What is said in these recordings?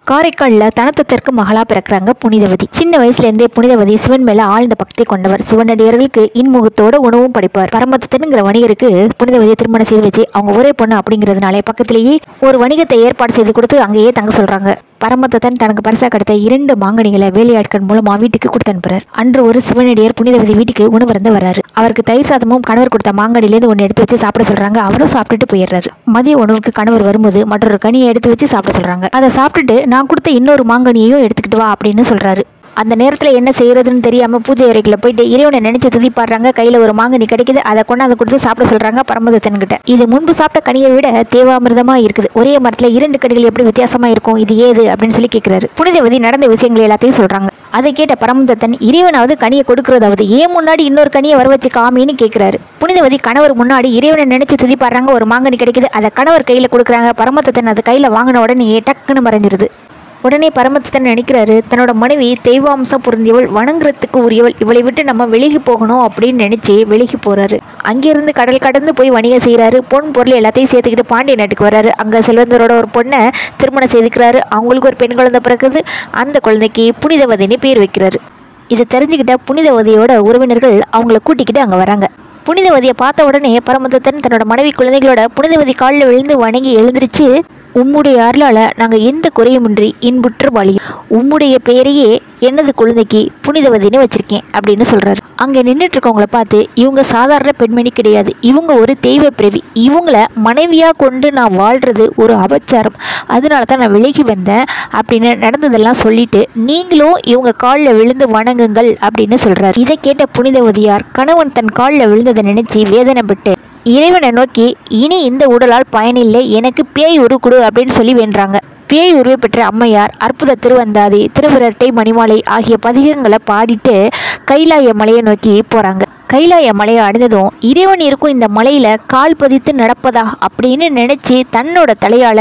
காரைக்காலில் தனத்தத்திற்கு மகளா பிறக்கிறாங்க புனிதவதி சின்ன வயசுல இருந்தே புனிதவதி சிவன் மேல ஆழ்ந்த பக்தி கொண்டவர் சிவனடியர்களுக்கு இன்முகத்தோட உணவும் படைப்பார் பரமத்தனுங்கிற வணிகருக்கு புனிதவதியை திருமணம் செய்து வச்சு அவங்க ஒரே பொண்ணு அப்படிங்கிறதுனாலே பக்கத்திலேயே ஒரு வணிகத்தை ஏற்பாடு செய்து கொடுத்து அங்கேயே தங்க சொல்றாங்க பரமத்தன் தனக்கு பரிசா கிடைத்த இரண்டு மாங்கனிகளை வேலையாட்கள் மூலமா வீட்டுக்கு கொடுத்து அனுப்புறார் அன்று ஒரு சிவனடியர் புனிதவதி வீட்டுக்கு உணவு இருந்து வர்றாரு அவருக்கு தயிர் சாதமும் கணவர் கொடுத்த மாங்கனிலேருந்து ஒன்று எடுத்து வச்சு சாப்பிட சொல்றாங்க அவரும் சாப்பிட்டுட்டு போயிடுறாரு மதிய உணவுக்கு கணவர் வரும்போது மற்றொரு கனியை எடுத்து வச்சு சாப்பிட சொல்றாங்க அதை சாப்பிட்டுட்டு நான் கொடுத்த இன்னொரு மாங்கனியையும் எடுத்துக்கிட்டு வா அப்படின்னு சொல்றாரு அந்த நேரத்தில் என்ன செய்யறதுன்னு தெரியாம பூஜை அறைக்குள்ள போயிட்டு இறைவனை நினைச்சு துதிப்பாடுறாங்க கையில ஒரு மாங்கனி கிடைக்குது அதை கொண்டாந்து கொடுத்து சாப்பிட சொல்றாங்க பரமதத்தன்கிட்ட இது முன்பு சாப்பிட்ட கனியை விட தேவாமிர்தமா இருக்குது ஒரே மரத்துல இரண்டு கனிகள் எப்படி வித்தியாசமா இருக்கும் இது ஏது அப்படின்னு சொல்லி கேட்கிறாரு புனிதவதி நடந்த விஷயங்கள் எல்லாத்தையும் சொல்றாங்க அதை கேட்ட பரமதத்தன் இறைவனாவது கனியை கொடுக்கறதாவது ஏன் முன்னாடி இன்னொரு கனியை வர வச்சு காமின்னு கேட்கிறாரு புனிதவதி கணவர் முன்னாடி இறைவனை நினைச்சு துதிப்பாடுறாங்க ஒரு மாங்கனி கிடைக்குது அதை கணவர் கையில கொடுக்குறாங்க பரமதத்தன் அதை கையில வாங்கின உடனே டக்குன்னு மறைஞ்சிருது உடனே பரமத்தன் நினைக்கிறாரு தன்னோட மனைவி தெய்வாம்சம் பொருந்தியவள் வணங்குறதுக்கு உரியவள் இவளை விட்டு நம்ம விலகி போகணும் அப்படின்னு நினைச்சு விலகி போறாரு அங்கிருந்து கடல் கடந்து போய் வணிகம் செய்கிறாரு பொன் பொருள் எல்லாத்தையும் சேர்த்துக்கிட்டு பாண்டிய நாட்டுக்கு வராரு அங்கே செல்வந்தரோட ஒரு பொண்ணை திருமணம் செய்துக்கிறாரு அவங்களுக்கு ஒரு பெண் குழந்தை பிறக்குது அந்த குழந்தைக்கு புனிதவதினு பேர் வைக்கிறாரு இதை தெரிஞ்சுக்கிட்ட புனிதவதியோட உறவினர்கள் அவங்கள கூட்டிக்கிட்டு அங்கே வராங்க புனிதவதியை பார்த்த உடனே பரமதத்தன் தன்னோட மனைவி குழந்தைகளோட புனிதவதி காலில் விழுந்து வணங்கி எழுந்திருச்சு உம்முடைய அருளால் நாங்கள் எந்த குறையுமின்றி இன்புற்று வாழியும் உம்முடைய பெயரையே எனது குழந்தைக்கு புனிதவதினு வச்சிருக்கேன் அப்படின்னு சொல்றாரு அங்கே நின்றுட்டு இருக்கவங்கள பார்த்து இவங்க சாதாரண பெண்மணி கிடையாது இவங்க ஒரு தெய்வ பிறவி இவங்கள மனைவியாக கொண்டு நான் வாழ்றது ஒரு அபச்சாரம் அதனால தான் நான் விலகி வந்தேன் அப்படின்னு நடந்ததெல்லாம் சொல்லிட்டு நீங்களும் இவங்க காலில் விழுந்து வணங்குங்கள் அப்படின்னு சொல்றாரு இதை கேட்ட புனிதவதியார் கணவன் தன் காலில் விழுந்ததை நினைச்சு வேதனைப்பட்டு இறைவனை நோக்கி இனி இந்த உடலால் பயனில்லை எனக்கு பேய் உரு கொடு அப்படின்னு சொல்லி வேண்டுறாங்க பேய் உருவை பெற்ற அம்மையார் அற்புத திருவந்தாதி திருவிரட்டை மணிமாலை ஆகிய பதிகங்களை பாடிட்டு கைலாய மலையை நோக்கி போறாங்க கைலாய மலையை அடைந்ததும் இறைவன் இருக்கும் இந்த மலையில கால் பதித்து நடப்பதா அப்படின்னு நினைச்சு தன்னோட தலையால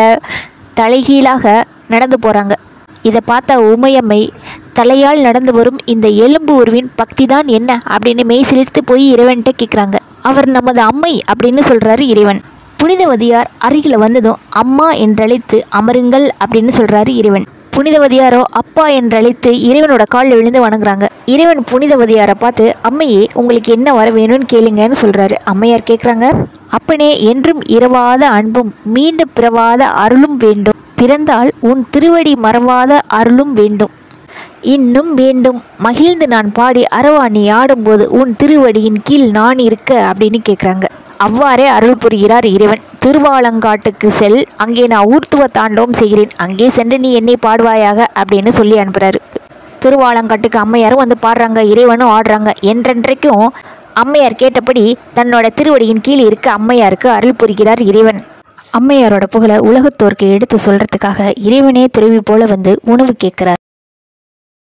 தலைகீழாக நடந்து போறாங்க இதை பார்த்த உமையம்மை தலையால் நடந்து வரும் இந்த எலும்பு உருவின் பக்தி தான் என்ன அப்படின்னு மெய் சிலிர்த்து போய் இறைவன்கிட்ட கேட்குறாங்க அவர் நமது அம்மை அப்படின்னு சொல்றாரு இறைவன் புனிதவதியார் அருகில் வந்ததும் அம்மா என்றழைத்து அமருங்கள் அப்படின்னு சொல்றாரு இறைவன் புனிதவதியாரோ அப்பா என்றழைத்து இறைவனோட காலில் விழுந்து வணங்குறாங்க இறைவன் புனிதவதியாரை பார்த்து அம்மையே உங்களுக்கு என்ன வர வேணும்னு கேளுங்கன்னு சொல்றாரு அம்மையார் கேட்குறாங்க அப்பனே என்றும் இரவாத அன்பும் மீண்டும் பிறவாத அருளும் வேண்டும் பிறந்தால் உன் திருவடி மறவாத அருளும் வேண்டும் இன்னும் வேண்டும் மகிழ்ந்து நான் பாடி அரவா நீ ஆடும்போது உன் திருவடியின் கீழ் நான் இருக்க அப்படின்னு கேட்குறாங்க அவ்வாறே அருள் புரிகிறார் இறைவன் திருவாலங்காட்டுக்கு செல் அங்கே நான் ஊர்த்துவ தாண்டவம் செய்கிறேன் அங்கே சென்று நீ என்னை பாடுவாயாக அப்படின்னு சொல்லி அனுப்புறாரு திருவாலங்காட்டுக்கு அம்மையாரும் வந்து பாடுறாங்க இறைவனும் ஆடுறாங்க என்றென்றைக்கும் அம்மையார் கேட்டபடி தன்னோட திருவடியின் கீழ் இருக்க அம்மையாருக்கு அருள் புரிகிறார் இறைவன் அம்மையாரோட புகழை உலகத்தோருக்கு எடுத்து சொல்றதுக்காக இறைவனே துறவி போல வந்து உணவு கேட்கிறார்